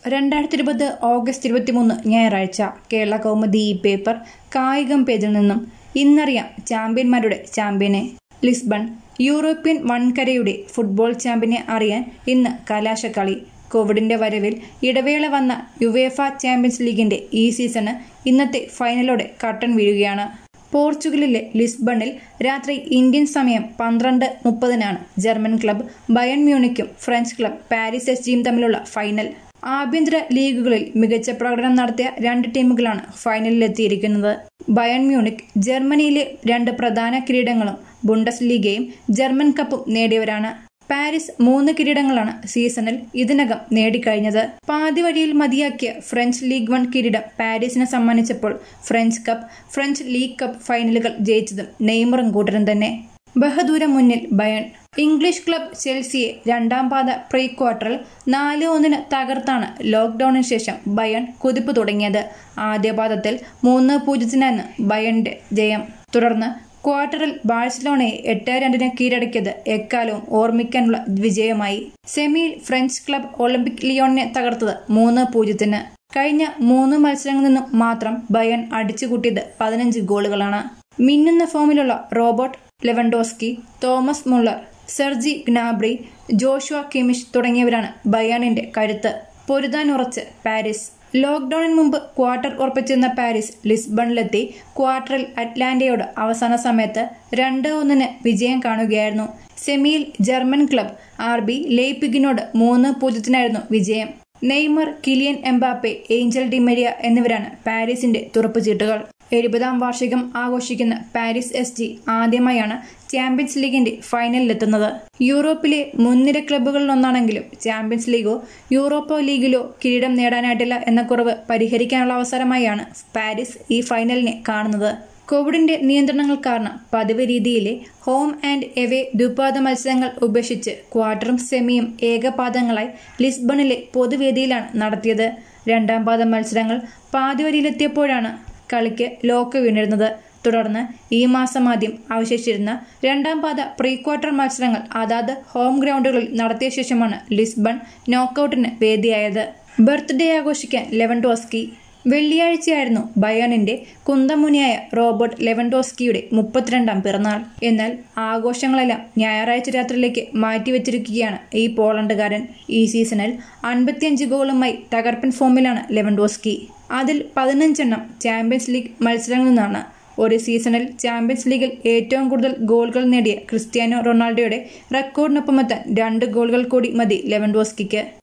രണ്ടായിരത്തി ഇരുപത് ഓഗസ്റ്റ് ഇരുപത്തിമൂന്ന് ഞായറാഴ്ച കേരള കൗമുദി ഈ പേപ്പർ കായികം പേജിൽ നിന്നും ഇന്നറിയാം ചാമ്പ്യന്മാരുടെ ചാമ്പ്യനെ ലിസ്ബൺ യൂറോപ്യൻ വൻകരയുടെ ഫുട്ബോൾ ചാമ്പ്യനെ അറിയാൻ ഇന്ന് കലാശക്കളി കോവിഡിന്റെ വരവിൽ ഇടവേള വന്ന യുവേഫ ചാമ്പ്യൻസ് ലീഗിന്റെ ഈ സീസണ് ഇന്നത്തെ ഫൈനലോടെ കട്ടൻ വീഴുകയാണ് പോർച്ചുഗലിലെ ലിസ്ബണിൽ രാത്രി ഇന്ത്യൻ സമയം പന്ത്രണ്ട് മുപ്പതിനാണ് ജർമ്മൻ ക്ലബ് ബയൺ മ്യൂണിക്കും ഫ്രഞ്ച് ക്ലബ് പാരീസ് എസ് ജിയും തമ്മിലുള്ള ഫൈനൽ ആഭ്യന്തര ലീഗുകളിൽ മികച്ച പ്രകടനം നടത്തിയ രണ്ട് ടീമുകളാണ് ഫൈനലിലെത്തിയിരിക്കുന്നത് ബയൺ മ്യൂണിക് ജർമ്മനിയിലെ രണ്ട് പ്രധാന കിരീടങ്ങളും ബുണ്ടസ് ലീഗയും ജർമ്മൻ കപ്പും നേടിയവരാണ് പാരീസ് മൂന്ന് കിരീടങ്ങളാണ് സീസണിൽ ഇതിനകം നേടിക്കഴിഞ്ഞത് പാതി വഴിയിൽ മതിയാക്കിയ ഫ്രഞ്ച് ലീഗ് വൺ കിരീടം പാരീസിനെ സമ്മാനിച്ചപ്പോൾ French cup French league cup ഫൈനലുകൾ ജയിച്ചതും നെയ്മറും കൂട്ടരും തന്നെ ബഹദൂരം മുന്നിൽ ബയൺ ഇംഗ്ലീഷ് ക്ലബ് ചെൽസിയെ രണ്ടാം പാദ പ്രീ ക്വാർട്ടറിൽ നാല് ഒന്നിന് തകർത്താണ് ലോക്ക്ഡൌണിന് ശേഷം ബയൺ കുതിപ്പ് തുടങ്ങിയത് ആദ്യ പാദത്തിൽ മൂന്ന് പൂജ്യത്തിനാണ് ബയണിന്റെ ജയം തുടർന്ന് ക്വാർട്ടറിൽ ബാഴ്സലോണയെ എട്ട് രണ്ടിന് കീഴടക്കിയത് എക്കാലവും ഓർമ്മിക്കാനുള്ള വിജയമായി സെമിയിൽ ഫ്രഞ്ച് ക്ലബ് ഒളിമ്പിക് ലിയോണിനെ തകർത്തത് മൂന്ന് പൂജ്യത്തിന് കഴിഞ്ഞ മൂന്ന് മത്സരങ്ങളിൽ നിന്നും മാത്രം ബയൺ അടിച്ചുകൂട്ടിയത് പതിനഞ്ച് ഗോളുകളാണ് മിന്നുന്ന ഫോമിലുള്ള Robert Lewandowski Thomas Muller Serge Gnabry Joshua Kimmich തുടങ്ങിയവരാണ് ബയാണിന്റെ കരുത്ത് പൊരുതാനുറച്ച് പാരീസ് ലോക്ക്ഡൌണിന് മുമ്പ് ക്വാർട്ടർ ഉറപ്പിച്ചിരുന്ന പാരീസ് ലിസ്ബണിലെത്തി ക്വാർട്ടറിൽ അറ്റ്ലാന്റയോട് അവസാന സമയത്ത് രണ്ട് ഒന്നിന് വിജയം കാണുകയായിരുന്നു സെമിയിൽ ജർമ്മൻ ക്ലബ് ആർ ബി ലെയ്പിഗിനോട് മൂന്ന് പൂജ്യത്തിനായിരുന്നു വിജയം Neymar Kylian Mbappe Angel Di Maria എന്നിവരാണ് പാരീസിന്റെ തുറപ്പുചീട്ടുകൾ എഴുപതാം വാർഷികം ആഘോഷിക്കുന്ന പാരീസ് എസ് ജി ആദ്യമായാണ് ചാമ്പ്യൻസ് ലീഗിന്റെ ഫൈനലിലെത്തുന്നത് യൂറോപ്പിലെ മുൻനിര ക്ലബ്ബുകളിലൊന്നാണെങ്കിലും ചാമ്പ്യൻസ് ലീഗോ യൂറോപ്പോ ലീഗിലോ കിരീടം നേടാനായിട്ടില്ല എന്ന കുറവ് പരിഹരിക്കാനുള്ള അവസരമായാണ് പാരീസ് ഈ ഫൈനലിനെ കാണുന്നത് കോവിഡിന്റെ നിയന്ത്രണങ്ങൾ കാരണം പതിവ് രീതിയിലെ ഹോം ആൻഡ് എവേ ദ്വിപാദ മത്സരങ്ങൾ ഉപേക്ഷിച്ച് ക്വാർട്ടറും സെമിയും ഏകപാദങ്ങളായി ലിസ്ബണിലെ പൊതുവേദിയിലാണ് നടത്തിയത് രണ്ടാം പാദ മത്സരങ്ങൾ പാതിവരിയിലെത്തിയപ്പോഴാണ് കളിക്ക് ലോക്ക് വീണിരുന്നത് തുടർന്ന് ഈ മാസം ആദ്യം അവശേഷിച്ചിരുന്ന രണ്ടാം പാദ പ്രീ ക്വാർട്ടർ മത്സരങ്ങൾ അതാത് ഹോം ഗ്രൗണ്ടുകളിൽ നടത്തിയ ശേഷമാണ് ലിസ്ബൺ നോക്കൌട്ടിന് വേദിയായത് ബർത്ത്ഡേ ആഘോഷിക്കാൻ ലെവൻഡോസ്കി വെള്ളിയാഴ്ചയായിരുന്നു ബയണിന്റെ കുന്തമുനിയായ റോബർട്ട് ലെവൻഡോസ്കിയുടെ മുപ്പത്തിരണ്ടാം പിറന്നാൾ എന്നാൽ ആഘോഷങ്ങളെല്ലാം ഞായറാഴ്ച രാത്രിയിലേക്ക് മാറ്റിവെച്ചിരിക്കുകയാണ് ഈ പോളണ്ടുകാരൻ ഈ സീസണിൽ അൻപത്തിയഞ്ച് ഗോളുമായി തകർപ്പൻ ഫോമിലാണ് ലെവൻഡോസ്കി അതിൽ പതിനഞ്ചെണ്ണം ചാമ്പ്യൻസ് ലീഗ് മത്സരങ്ങളിൽ നിന്നാണ് ഒരു സീസണിൽ ചാമ്പ്യൻസ് ലീഗിൽ ഏറ്റവും കൂടുതൽ ഗോളുകൾ നേടിയ ക്രിസ്ത്യാനോ റൊണാൾഡോയുടെ റെക്കോർഡിനൊപ്പമെത്താൻ രണ്ട് ഗോളുകൾ കൂടി മതി ലെവൻഡോസ്കിക്ക്